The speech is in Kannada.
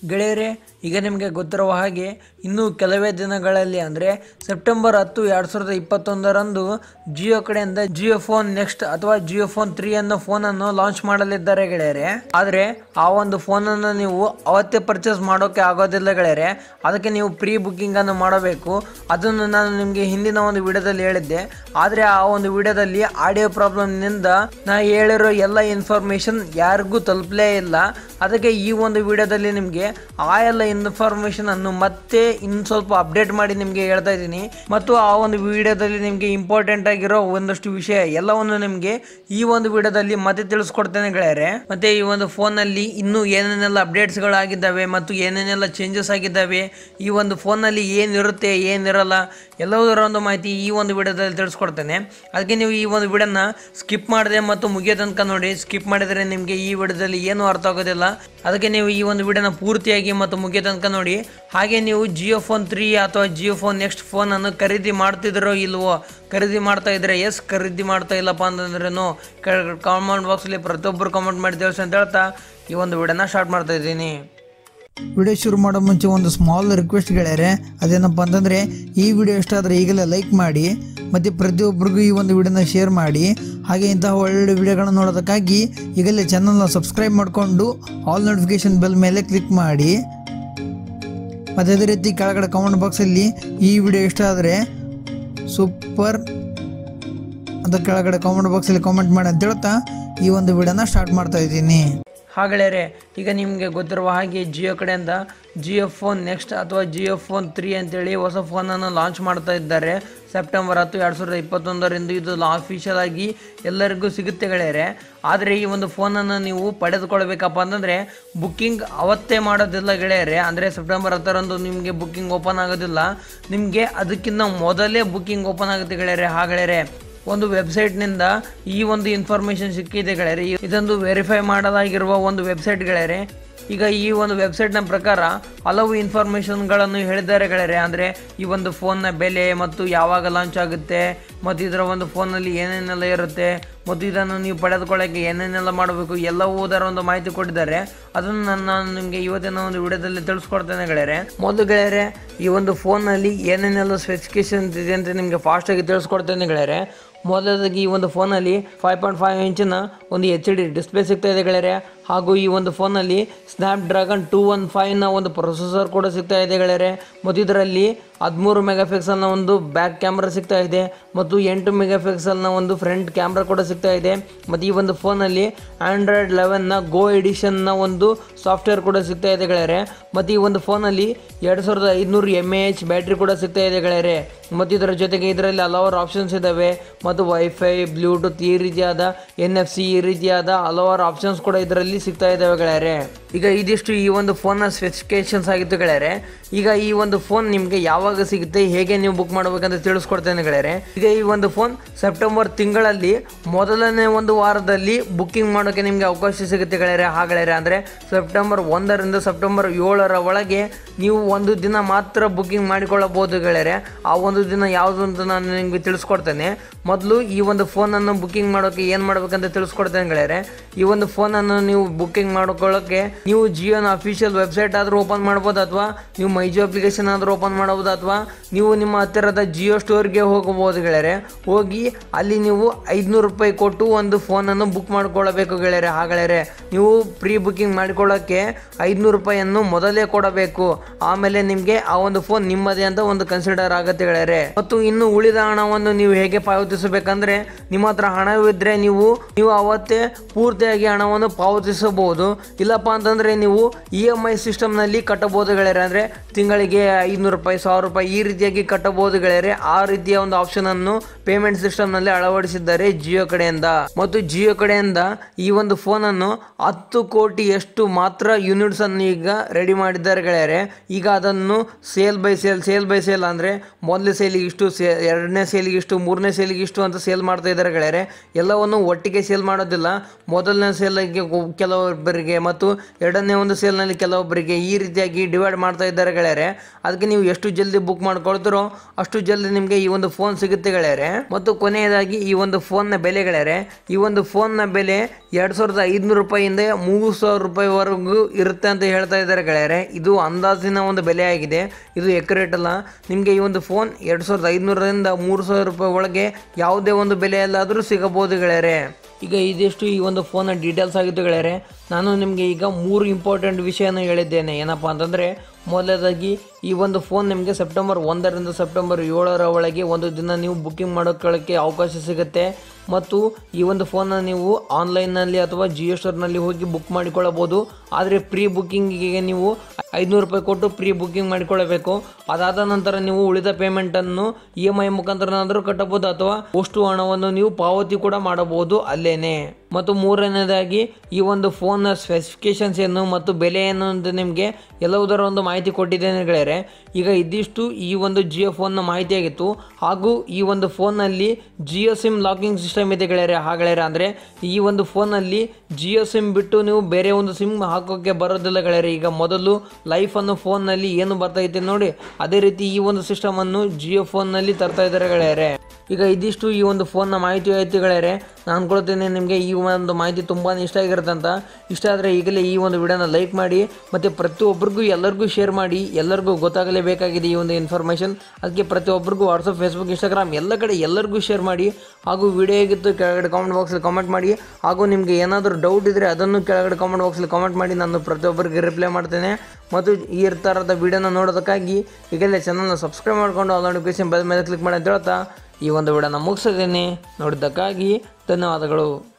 ಗೆಳೆಯರೆ ಈಗ ನಿಮಗೆ ಗೊತ್ತಿರುವ ಹಾಗೆ ಇನ್ನು ಕೆಲವೇ ದಿನಗಳಲ್ಲಿ ಅಂದರೆ ಸೆಪ್ಟೆಂಬರ್ ಹತ್ತು ಎರಡು ಸಾವಿರದ ಇಪ್ಪತ್ತೊಂದರಂದು ಜಿಯೋ ಕಡೆಯಿಂದ ಜಿಯೋ ಫೋನ್ ನೆಕ್ಸ್ಟ್ ಅಥವಾ ಜಿಯೋ ಫೋನ್ ತ್ರೀ ಅನ್ನೋ ಫೋನನ್ನು ಲಾಂಚ್ ಮಾಡಲಿದ್ದಾರೆ ಗೆಳೆಯರೆ ಆದರೆ ಆ ಒಂದು ಫೋನನ್ನು ನೀವು ಅವತ್ತೇ ಪರ್ಚೇಸ್ ಮಾಡೋಕೆ ಆಗೋದಿಲ್ಲ ಗೆಳೆಯರೆ ಅದಕ್ಕೆ ನೀವು ಪ್ರೀ ಬುಕ್ಕಿಂಗನ್ನು ಮಾಡಬೇಕು ಅದನ್ನು ನಾನು ನಿಮಗೆ ಹಿಂದಿನ ಒಂದು ವಿಡಿಯೋದಲ್ಲಿ ಹೇಳಿದ್ದೆ ಆದರೆ ಆ ಒಂದು ವಿಡಿಯೋದಲ್ಲಿ ಆಡಿಯೋ ಪ್ರಾಬ್ಲಮ್ನಿಂದ ನಾ ಹೇಳಿರೋ ಎಲ್ಲ ಇನ್ಫಾರ್ಮೇಷನ್ ಯಾರಿಗೂ ತಲುಪಲೇ ಇಲ್ಲ ಅದಕ್ಕೆ ಈ ಒಂದು ವಿಡಿಯೋದಲ್ಲಿ ನಿಮಗೆ ಆ ಎಲ್ಲ ಇನ್ಫಾರ್ಮೇಷನ್ ಅನ್ನು ಮತ್ತೆ ಇನ್ನು ಸ್ವಲ್ಪ ಅಪ್ಡೇಟ್ ಮಾಡಿ ನಿಮಗೆ ಹೇಳ್ತಾ ಇದ್ದೀನಿ ಮತ್ತು ಆ ಒಂದು ವಿಡಿಯೋದಲ್ಲಿ ನಿಮಗೆ ಇಂಪಾರ್ಟೆಂಟ್ ಆಗಿರೋ ಒಂದಷ್ಟು ವಿಷಯ ಎಲ್ಲವನ್ನು ನಿಮಗೆ ಈ ಒಂದು ವಿಡಿಯೋದಲ್ಲಿ ಮತ್ತೆ ತಿಳಿಸ್ಕೊಡ್ತೇನೆ ಗೆಳೆಯರೆ ಮತ್ತೆ ಈ ಒಂದು ಫೋನಲ್ಲಿ ಇನ್ನೂ ಏನೇನೆಲ್ಲ ಅಪ್ಡೇಟ್ಸ್ಗಳಾಗಿದ್ದಾವೆ ಮತ್ತು ಏನೇನೆಲ್ಲ ಚೇಂಜಸ್ ಆಗಿದ್ದಾವೆ ಈ ಒಂದು ಫೋನಲ್ಲಿ ಏನಿರುತ್ತೆ ಏನಿರಲ್ಲ ಎಲ್ಲದರ ಒಂದು ಮಾಹಿತಿ ಈ ಒಂದು ವಿಡಿಯೋದಲ್ಲಿ ತಿಳಿಸ್ಕೊಡ್ತೇನೆ ಅದಕ್ಕೆ ನೀವು ಈ ಒಂದು ವಿಡಿಯೋನ ಸ್ಕಿಪ್ ಮಾಡಿದೆ ಮತ್ತು ಮುಗಿಯೋ ತನಕ ನೋಡಿ ಸ್ಕಿಪ್ ಮಾಡಿದರೆ ನಿಮಗೆ ಈ ವಿಡಿಯೋದಲ್ಲಿ ಏನು ಅರ್ಥ ಆಗೋದಿಲ್ಲ ಅದಕ್ಕೆ ನೀವು ಈ ಒಂದು ವಿಡಿಯೋನ ಪೂರ್ತಿಯಾಗಿ ಮತ್ತು ಮುಗಿಯೋ ತನಕ ನೋಡಿ ಹಾಗೆ ನೀವು ಜಿಯೋ ಫೋನ್ ತ್ರೀ ಅಥವಾ ಜಿಯೋ ಫೋನ್ ನೆಕ್ಸ್ಟ್ ಫೋನನ್ನು ಖರೀದಿ ಮಾಡ್ತಿದ್ರೋ ಇಲ್ವೋ ಖರೀದಿ ಮಾಡ್ತಾ ಇದ್ರೆ ಎಸ್ ಖರೀದಿ ಮಾಡ್ತಾ ಇಲ್ಲಪ್ಪ ಅಂತಂದ್ರೇನು ಕಾಮೆಂಟ್ ಬಾಕ್ಸಲ್ಲಿ ಪ್ರತಿಯೊಬ್ಬರು ಕಾಮೆಂಟ್ ಮಾಡಿ ತಿಳಿಸಿ ಅಂತ ಹೇಳ್ತಾ ಈ ಒಂದು ವಿಡಿಯೋನ ಸ್ಟಾರ್ಟ್ ಮಾಡ್ತಾ ಇದ್ದೀನಿ ವಿಡಿಯೋ ಶುರು ಮಾಡೋ ಮುಂಚೆ ಒಂದು ಸ್ಮಾಲ್ ರಿಕ್ವೆಸ್ಟ್ ಗೆಳೆಯರೆ ಅದೇನಪ್ಪ ಅಂತಂದರೆ ಈ ವಿಡಿಯೋ ಇಷ್ಟ ಆದರೆ ಈಗಲೇ ಲೈಕ್ ಮಾಡಿ ಮತ್ತು ಪ್ರತಿಯೊಬ್ಬರಿಗೂ ಈ ಒಂದು ವಿಡಿಯೋನ ಶೇರ್ ಮಾಡಿ ಹಾಗೆ ಇಂತಹ ಒಳ್ಳೊಳ್ಳೆ ವಿಡಿಯೋಗಳನ್ನ ನೋಡೋದಕ್ಕಾಗಿ ಈಗಲೇ ಚಾನಲ್ನ ಸಬ್ಸ್ಕ್ರೈಬ್ ಮಾಡಿಕೊಂಡು ಆಲ್ ನೋಟಿಫಿಕೇಶನ್ ಬೆಲ್ ಮೇಲೆ ಕ್ಲಿಕ್ ಮಾಡಿ ಮತ್ತು ಅದೇ ರೀತಿ ಕೆಳಗಡೆ ಕಮೆಂಟ್ ಬಾಕ್ಸಲ್ಲಿ ಈ ವಿಡಿಯೋ ಇಷ್ಟ ಆದರೆ ಸೂಪರ್ ಅಂತ ಕೆಳಗಡೆ ಕಾಮೆಂಟ್ ಬಾಕ್ಸಲ್ಲಿ ಕಾಮೆಂಟ್ ಮಾಡಿ ಅಂತ ಹೇಳ್ತಾ ಈ ಒಂದು ವಿಡಿಯೋನ ಸ್ಟಾರ್ಟ್ ಮಾಡ್ತಾ ಇದ್ದೀನಿ ಹಾಗೆಳೆಯರೆ ಈಗ ನಿಮಗೆ ಗೊತ್ತಿರುವ ಹಾಗೆ ಜಿಯೋ ಕಡೆಯಿಂದ ಜಿಯೋ ಫೋನ್ ನೆಕ್ಸ್ಟ್ ಅಥವಾ ಜಿಯೋ ಫೋನ್ ತ್ರೀ ಅಂತೇಳಿ ಹೊಸ ಫೋನನ್ನು ಲಾಂಚ್ ಮಾಡ್ತಾ ಇದ್ದಾರೆ ಸೆಪ್ಟೆಂಬರ್ ಹತ್ತು ಎರಡು ಸಾವಿರದ ಇಪ್ಪತ್ತೊಂದರಿಂದ ಇದು ಅಫಿಷಿಯಲ್ ಆಗಿ ಎಲ್ಲರಿಗೂ ಸಿಗುತ್ತೆ ಗೆಳೆಯರೆ ಆದರೆ ಈ ಒಂದು ಫೋನನ್ನು ನೀವು ಪಡೆದುಕೊಳ್ಬೇಕಪ್ಪ ಅಂತಂದರೆ ಬುಕ್ಕಿಂಗ್ ಅವತ್ತೇ ಮಾಡೋದಿಲ್ಲ ಗೆಳೆಯರೆ ಅಂದರೆ ಸೆಪ್ಟೆಂಬರ್ ಹತ್ತರಂದು ನಿಮಗೆ ಬುಕ್ಕಿಂಗ್ ಓಪನ್ ಆಗೋದಿಲ್ಲ ನಿಮಗೆ ಅದಕ್ಕಿಂತ ಮೊದಲೇ ಬುಕ್ಕಿಂಗ್ ಓಪನ್ ಆಗುತ್ತೆ ಗೆಳೆಯರೆ ಹಾ ಗೆಳೆಯರೆ ಒಂದು ವೆಬ್ಸೈಟ್ನಿಂದ ಈ ಒಂದು ಇನ್ಫಾರ್ಮೇಷನ್ ಸಿಕ್ಕಿದೆ ಗೆಳೆಯರೆ ಈ- ಇದೊಂದು ವೆರಿಫೈ ಮಾಡಲಾಗಿರುವ ಒಂದು ವೆಬ್ಸೈಟ್ ಗೆಳೆಯರೆ ಈಗ ಈ ಒಂದು ವೆಬ್ಸೈಟ್ನ ಪ್ರಕಾರ ಹಲವು ಇನ್ಫಾರ್ಮೇಷನ್ಗಳನ್ನು ಹೇಳಿದ್ದಾರೆ ಗೆಳೆಯರೆ ಅಂದರೆ ಈ ಒಂದು ಫೋನ್ನ ಬೆಲೆ ಮತ್ತು ಯಾವಾಗ ಲಾಂಚ್ ಆಗುತ್ತೆ ಮತ್ತು ಇದರ ಒಂದು ಫೋನಲ್ಲಿ ಏನೇನೆಲ್ಲ ಇರುತ್ತೆ ಮತ್ತು ಇದನ್ನು ನೀವು ಪಡೆದುಕೊಳ್ಳೋಕ್ಕೆ ಏನೇನೆಲ್ಲ ಮಾಡಬೇಕು ಎಲ್ಲವುದರ ಒಂದು ಮಾಹಿತಿ ಕೊಟ್ಟಿದ್ದಾರೆ ಅದನ್ನು ನಾನು ನಾನು ನಿಮಗೆ ಇವತ್ತಿನ ಒಂದು ವಿಡಿಯೋದಲ್ಲಿ ತಿಳಿಸ್ಕೊಡ್ತೇನೆ ಗೆಳೆಯರೆ ಮೊದಲು ಗೆಳೆಯರೆ ಈ ಒಂದು ಫೋನಲ್ಲಿ ಏನೇನೆಲ್ಲ ಸ್ಪೆಸಿಫಿಕೇಶನ್ ಇದೆ ಅಂತ ನಿಮಗೆ ಫಾಸ್ಟಾಗಿ ತಿಳಿಸ್ಕೊಡ್ತೇನೆ ಗೆಳೆಯರೆ ಮೊದಲಾಗಿ ಈ ಒಂದು ಫೋನಲ್ಲಿ ಫೈವ್ ಪಾಯಿಂಟ್ ಫೈವ್ ಇಂಚಿನ ಒಂದು ಎಚ್ ಡಿ ಡಿಸ್ಪ್ಲೇ ಸಿಗ್ತಾ ಇದೆ ಗೆಳೆಯರೆ ಹಾಗೂ ಈ ಒಂದು ಫೋನಲ್ಲಿ ಸ್ನ್ಯಾಪ್ ಡ್ರ್ಯಾಗನ್ ಟೂ ಒನ್ ಫೈವ್ನ ಒಂದು ಪ್ರೊಸೆಸರ್ ಕೂಡ ಸಿಗ್ತಾ ಇದೆ ಗೆಳೆಯರೆ ಮತ್ತು ಇದರಲ್ಲಿ ಹದಿಮೂರು ಮೆಗಾ ಪಿಕ್ಸಲ್ನ ಒಂದು ಬ್ಯಾಕ್ ಕ್ಯಾಮ್ರಾ ಸಿಗ್ತಾ ಇದೆ ಮತ್ತು ಎಂಟು ಮೆಗಾ ಪಿಕ್ಸಲ್ನ ಒಂದು ಫ್ರಂಟ್ ಕ್ಯಾಮ್ರಾ ಕೂಡ ಸಿಗ್ತಾ ಇದೆ ಮತ್ತು ಈ ಒಂದು ಫೋನಲ್ಲಿ ಆಂಡ್ರಾಯ್ಡ್ ಲೆವೆನ್ನ ಗೋ ಎಡಿಷನ್ನ ಒಂದು ಸಾಫ್ಟ್ವೇರ್ ಕೂಡ ಸಿಗ್ತಾ ಇದೆ ಗೆಳೆಯರೆ ಮತ್ತು ಈ ಒಂದು ಫೋನಲ್ಲಿ ಎರಡು ಸಾವಿರದ ಐದುನೂರು ಎಮ್ ಎ ಎಚ್ ಬ್ಯಾಟ್ರಿ ಕೂಡ ಸಿಗ್ತಾ ಇದೆ ಗೆಳೆಯರೆ ಮತ್ತು ಇದರ ಜೊತೆಗೆ ಇದರಲ್ಲಿ ಹಲವಾರು ಆಪ್ಷನ್ಸ್ ಇದ್ದಾವೆ ಮತ್ತು ವೈಫೈ ಬ್ಲೂಟೂತ್ ಈ ರೀತಿಯಾದ ಎನ್ ಎಫ್ ಸಿ ಈ ರೀತಿಯಾದ ಹಲವಾರು ಆಪ್ಷನ್ಸ್ ಕೂಡ ಇದರಲ್ಲಿ ಸಿಗ್ತಾ ಇದ್ದಾವೆ ಗೆಳೆಯರೆ ಈಗ ಇದಿಷ್ಟು ಈ ಒಂದು ಫೋನ್ನ ಸ್ಪೆಸಿಫಿಕೇಶನ್ಸ್ ಆಗಿತ್ತು ಗೆಳೆಯರೆ ಈಗ ಈ ಒಂದು ಫೋನ್ ನಿಮಗೆ ಯಾವಾಗ ಸಿಗುತ್ತೆ ಹೇಗೆ ನೀವು ಬುಕ್ ಮಾಡಬೇಕಂತ ತಿಳಿಸ್ಕೊಡ್ತೇನೆ ಗೆಳೆಯರೆ ಈಗ ಈ ಒಂದು ಫೋನ್ ಸೆಪ್ಟೆಂಬರ್ ತಿಂಗಳಲ್ಲಿ ಮೊದಲನೇ ಒಂದು ವಾರದಲ್ಲಿ ಬುಕ್ಕಿಂಗ್ ಮಾಡೋಕ್ಕೆ ನಿಮಗೆ ಅವಕಾಶ ಸಿಗುತ್ತೆ ಗೆಳೆಯರೆ ಹಾ ಗೆಳೆಯರೆ ಅಂದರೆ ಸೆಪ್ಟೆಂಬರ್ ಒಂದರಿಂದ ಸೆಪ್ಟೆಂಬರ್ ಏಳರ ಒಳಗೆ ನೀವು ಒಂದು ದಿನ ಮಾತ್ರ ಬುಕ್ಕಿಂಗ್ ಮಾಡಿಕೊಳ್ಳಬಹುದು ಗೆಳೆಯರೆ ಆ ಒಂದು ದಿನ ಯಾವುದು ಅಂತ ನಾನು ನಿಮಗೆ ತಿಳಿಸ್ಕೊಡ್ತೇನೆ ಮೊದಲು ಈ ಒಂದು ಫೋನನ್ನು ಬುಕ್ಕಿಂಗ್ ಮಾಡೋಕ್ಕೆ ಏನು ಮಾಡ್ಬೇಕಂತ ತಿಳಿಸ್ಕೊಡ್ತೇನೆ ಗೆಳೆಯರೆ ಈ ಒಂದು ಫೋನನ್ನು ನೀವು ಬುಕ್ಕಿಂಗ್ ಮಾಡ್ಕೊಳ್ಳೋಕ್ಕೆ ನೀವು ಜಿಯೋನ ಅಫಿಷಿಯಲ್ ವೆಬ್ಸೈಟ್ ಆದರೂ ಓಪನ್ ಮಾಡ್ಬೋದು ಅಥವಾ ನೀವು ಮೈಜಿಯೋ ಅಪ್ಲಿಕೇಶನ್ ಆದರೂ ಓಪನ್ ಮಾಡ್ಬೋದು ಅಥವಾ ನೀವು ನಿಮ್ಮ ಹತ್ತಿರದ ಜಿಯೋ ಸ್ಟೋರ್ಗೆ ಹೋಗಬಹುದು ಗೆಳೆಯರೆ ಹೋಗಿ ಅಲ್ಲಿ ನೀವು ಐದುನೂರು ರೂಪಾಯಿ ಕೊಟ್ಟು ಒಂದು ಫೋನನ್ನು ಬುಕ್ ಮಾಡ್ಕೊಳ್ಳಬೇಕು ಗೆಳೆಯರೆ ಆ ಗೆಳೆಯರೆ ನೀವು ಪ್ರೀ ಬುಕ್ಕಿಂಗ್ ಮಾಡಿಕೊಳ್ಳೋಕ್ಕೆ ಐದುನೂರು ರೂಪಾಯಿಯನ್ನು ಮೊದಲೇ ಕೊಡಬೇಕು ಆಮೇಲೆ ನಿಮಗೆ ಆ ಒಂದು ಫೋನ್ ನಿಮ್ಮದೇ ಅಂತ ಒಂದು ಕನ್ಸಿಡರ್ ಆಗುತ್ತೆ ಗೆಳೆಯರೆ ಮತ್ತು ಇನ್ನು ಉಳಿದ ಹಣವನ್ನು ನೀವು ಹೇಗೆ ಪಾವತಿಸಬೇಕಂದ್ರೆ ನಿಮ್ಮ ಹತ್ರ ಹಣವಿದ್ರೆ ನೀವು ನೀವು ಅವತ್ತೇ ಪೂರ್ತಿಯಾಗಿ ಹಣವನ್ನು ಪಾವತಿಸಬಹುದು ಇಲ್ಲಪ್ಪ ಅಂತಂದ್ರೆ ನೀವು ಇ ಎಮ್ ಐ ಸಿಸ್ಟಮ್ನಲ್ಲಿ ಕಟ್ಟಬಹುದು ಗೆಳೆಯರೆ ಅಂದ್ರೆ ತಿಂಗಳಿಗೆ ಐದುನೂರು ರೂಪಾಯಿ ಸಾವಿರ ರೂಪಾಯಿ ಈ ರೀತಿಯಾಗಿ ಕಟ್ಟಬಹುದು ಗೆಳೆಯರೆ ಆ ರೀತಿಯ ಒಂದು ಆಪ್ಷನ್ ಅನ್ನು ಪೇಮೆಂಟ್ ಸಿಸ್ಟಮ್ ನಲ್ಲಿ ಅಳವಡಿಸಿದ್ದಾರೆ ಜಿಯೋ ಕಡೆಯಿಂದ ಮತ್ತು ಜಿಯೋ ಕಡೆಯಿಂದ ಈ ಒಂದು ಫೋನ್ ಅನ್ನು ಹತ್ತು ಕೋಟಿ ಎಷ್ಟು ಮಾತ್ರ ಯೂನಿಟ್ಸ್ ಅನ್ನು ಈಗ ರೆಡಿ ಮಾಡಿದ್ದಾರೆ ಗೆಳೆಯರೆ ಈಗ ಅದನ್ನು sale by sale sale by sale ಅಂದ್ರೆ ಮೊದಲನೇ ಸೇಲಿಗೆ ಇಷ್ಟು ಸೇ ಎರಡನೇ ಸೇಲಿಗೆ ಇಷ್ಟು ಮೂರನೇ ಸೇಲಿಗೆ ಇಷ್ಟು ಅಂತ ಸೇಲ್ ಮಾಡ್ತಾ ಇದ್ದಾರೆ ಗೆಳೆಯರೆ ಎಲ್ಲವನ್ನು ಒಟ್ಟಿಗೆ ಸೇಲ್ ಮಾಡೋದಿಲ್ಲ ಮೊದಲನೇ ಸೇಲಿಗೆ ಕೆಲವೊಬ್ಬರಿಗೆ ಮತ್ತು ಎರಡನೇ ಒಂದು ಸೇಲ್ನಲ್ಲಿ ಕೆಲವೊಬ್ಬರಿಗೆ ಈ ರೀತಿಯಾಗಿ ಡಿವೈಡ್ ಮಾಡ್ತಾ ಇದ್ದಾರೆ ಗೆಳೆಯರೆ ಅದಕ್ಕೆ ನೀವು ಎಷ್ಟು ಜಲ್ದಿ ಜಲ್ದಿ ಬುಕ್ ಮಾಡ್ಕೊಳ್ತಿರೋ ಅಷ್ಟು ಜಲ್ದಿ ನಿಮಗೆ ಈ ಒಂದು ಫೋನ್ ಸಿಗುತ್ತೆ ಗೆಳೆಯರೆ ಮತ್ತು ಕೊನೆಯದಾಗಿ ಈ ಒಂದು ಫೋನ್ನ ಬೆಲೆ ಗೆಳೆಯರೆ ಈ ಒಂದು ಫೋನ್ನ ಬೆಲೆ ಎರಡು ಸಾವಿರದ ಐದುನೂರು ರೂಪಾಯಿಯಿಂದ ಮೂರು ಸಾವಿರ ರೂಪಾಯಿವರೆಗೂ ಇರುತ್ತೆ ಅಂತ ಹೇಳ್ತಾ ಇದ್ದಾರೆ ಗೆಳೆಯರೆ ಇದು ಅಂದಾಜಿನ ಒಂದು ಬೆಲೆ ಆಗಿದೆ ಇದು ಎಕ್ಯುರೇಟ್ ಅಲ್ಲ ನಿಮಗೆ ಈ ಒಂದು ಫೋನ್ ಎರಡು ಸಾವಿರದ ಐದುನೂರರಿಂದ ಮೂರು ಸಾವಿರ ರೂಪಾಯಿ ಒಳಗೆ ಯಾವುದೇ ಒಂದು ಬೆಲೆಯಲ್ಲಾದರೂ ಸಿಗಬಹುದು ಗೆಳೆಯರೆ ಈಗ ಇದಿಷ್ಟು ಈ ಒಂದು ಫೋನ್ನ ಡೀಟೇಲ್ಸ್ ಆಗಿತ್ತು ಗೆಳೆಯರೆ ನಾನು ನಿಮಗೆ ಈಗ ಮೂರು ಇಂಪಾರ್ಟೆಂಟ್ ವಿಷಯನ ಹೇಳಿದ್ದೇನೆ ಏನಪ್ಪ ಅಂತಂದರೆ ಮೊದಲನೇದಾಗಿ ಈ ಒಂದು ಫೋನ್ ನಿಮಗೆ ಸೆಪ್ಟೆಂಬರ್ ಒಂದರಿಂದ ಸೆಪ್ಟೆಂಬರ್ ಏಳರ ಒಳಗೆ ಒಂದು ದಿನ ನೀವು ಬುಕ್ಕಿಂಗ್ ಮಾಡೋಕ್ಕೆ ಅವಕಾಶ ಸಿಗುತ್ತೆ ಮತ್ತು ಈ ಒಂದು ಫೋನ್ನ ನೀವು ಆನ್ಲೈನ್ನಲ್ಲಿ ಅಥವಾ ಜಿಯೋ ಸ್ಟೋರ್ನಲ್ಲಿ ಹೋಗಿ ಬುಕ್ ಮಾಡಿಕೊಳ್ಳಬಹುದು ಆದರೆ ಪ್ರೀ ಬುಕ್ಕಿಂಗಿಗೆ ನೀವು ಐದುನೂರು ರೂಪಾಯಿ ಕೊಟ್ಟು ಪ್ರೀ ಬುಕ್ಕಿಂಗ್ ಮಾಡಿಕೊಳ್ಳಬೇಕು ಅದಾದ ನಂತರ ನೀವು ಉಳಿದ ಪೇಮೆಂಟನ್ನು ಇ ಎಮ್ ಐ ಮುಖಾಂತರನಾದರೂ ಕಟ್ಟಬಹುದು ಅಥವಾ ಅಷ್ಟು ಹಣವನ್ನು ನೀವು ಪಾವತಿ ಕೂಡ ಮಾಡಬಹುದು ಅಲ್ಲೇನೆ ಮತ್ತು ಮೂರನೇದಾಗಿ ಈ ಒಂದು ಫೋನ್ನ ಸ್ಪೆಸಿಫಿಕೇಶನ್ಸ್ ಏನು ಮತ್ತು ಬೆಲೆ ಏನು ಅಂತ ನಿಮಗೆ ಎಲ್ಲವುದರ ಒಂದು ಮಾಹಿತಿ ಕೊಟ್ಟಿದ್ದೇನೆ ಗೆಳೆಯರೆ ಈಗ ಇದಿಷ್ಟು ಈ ಒಂದು ಜಿಯೋ ಫೋನ್ನ ಮಾಹಿತಿ ಆಗಿತ್ತು ಹಾಗೂ ಈ ಒಂದು ಫೋನ್ನಲ್ಲಿ ಜಿಯೋ ಸಿಮ್ ಲಾಕಿಂಗ್ ಸಿಸ್ಟಮ್ ಇದೆ ಗೆಳೆಯರೆ ಹಾ ಗೆಳೆಯರೆ ಅಂದರೆ ಈ ಒಂದು ಫೋನಲ್ಲಿ ಜಿಯೋ ಸಿಮ್ ಬಿಟ್ಟು ನೀವು ಬೇರೆ ಒಂದು ಸಿಮ್ ಹಾಕೋಕ್ಕೆ ಬರೋದಿಲ್ಲ ಗೆಳೆಯರೆ ಈಗ ಮೊದಲು ಲೈಫ್ ಅನ್ನೋ ಫೋನ್ನಲ್ಲಿ ಏನು ಬರ್ತೈತೆ ನೋಡಿ ಅದೇ ರೀತಿ ಈ ಒಂದು ಸಿಸ್ಟಮನ್ನು ಜಿಯೋ ಫೋನ್ನಲ್ಲಿ ತರ್ತಾ ಇದ್ದಾರೆ ಗೆಳೆಯರೆ ಈಗ ಇದಿಷ್ಟು ಈ ಒಂದು ಫೋನ್ನ ಮಾಹಿತಿ ಆಯ್ತು ಗೆಳೆಯರೆ ನಾನು ಅನ್ಕೊಳ್ತೇನೆ ನಿಮಗೆ ಈ ಒಂದು ಮಾಹಿತಿ ತುಂಬಾ ಇಷ್ಟ ಆಗಿರುತ್ತೆ ಅಂತ ಇಷ್ಟ ಆದರೆ ಈಗಲೇ ಈ ಒಂದು ವಿಡಿಯೋನ ಲೈಕ್ ಮಾಡಿ ಮತ್ತು ಪ್ರತಿಯೊಬ್ಬರಿಗೂ ಎಲ್ಲರಿಗೂ ಶೇರ್ ಮಾಡಿ ಎಲ್ಲರಿಗೂ ಗೊತ್ತಾಗಲೇಬೇಕಾಗಿದೆ ಈ ಒಂದು ಇನ್ಫಾರ್ಮೇಷನ್ ಅದಕ್ಕೆ ಪ್ರತಿಯೊಬ್ಬರಿಗೂ ವಾಟ್ಸಪ್ ಫೇಸ್ಬುಕ್ ಇನ್ಸ್ಟಾಗ್ರಾಮ್ ಎಲ್ಲ ಕಡೆ ಎಲ್ಲರಿಗೂ ಶೇರ್ ಮಾಡಿ ಹಾಗೂ ವಿಡಿಯೋ ಹೇಗಿತ್ತು ಕೆಳಗಡೆ ಕಾಮೆಂಟ್ ಬಾಕ್ಸಲ್ಲಿ ಕಾಮೆಂಟ್ ಮಾಡಿ ಹಾಗೂ ನಿಮಗೆ ಏನಾದರೂ ಡೌಟ್ ಇದ್ದರೆ ಅದನ್ನು ಕೆಳಗಡೆ ಕಾಮೆಂಟ್ ಬಾಕ್ಸಲ್ಲಿ ಕಾಮೆಂಟ್ ಮಾಡಿ ನಾನು ಪ್ರತಿಯೊಬ್ಬರಿಗೆ ರಿಪ್ಲೈ ಮಾಡ್ತೇನೆ ಮತ್ತು ಈ ಥರದ ವಿಡಿಯೋನ ನೋಡೋದಕ್ಕಾಗಿ ಈಗಲೇ ಚಾನಲ್ನ ಸಬ್ಸ್ಕ್ರೈಬ್ ಮಾಡಿಕೊಂಡು ಆಲ್ ನೋಟಿಫಿಕೇಶನ್ ಬೆಲ್ ಮೇಲೆ ಕ್ಲಿಕ್ ಮಾಡಿ ಅಂತ ಹೇಳ್ತಾ ಈ ಒಂದು ವಿಡಿಯೋನ ಮುಗಿಸಿದ್ದೀನಿ ನೋಡಿದ್ದಕ್ಕಾಗಿ ಧನ್ಯವಾದಗಳು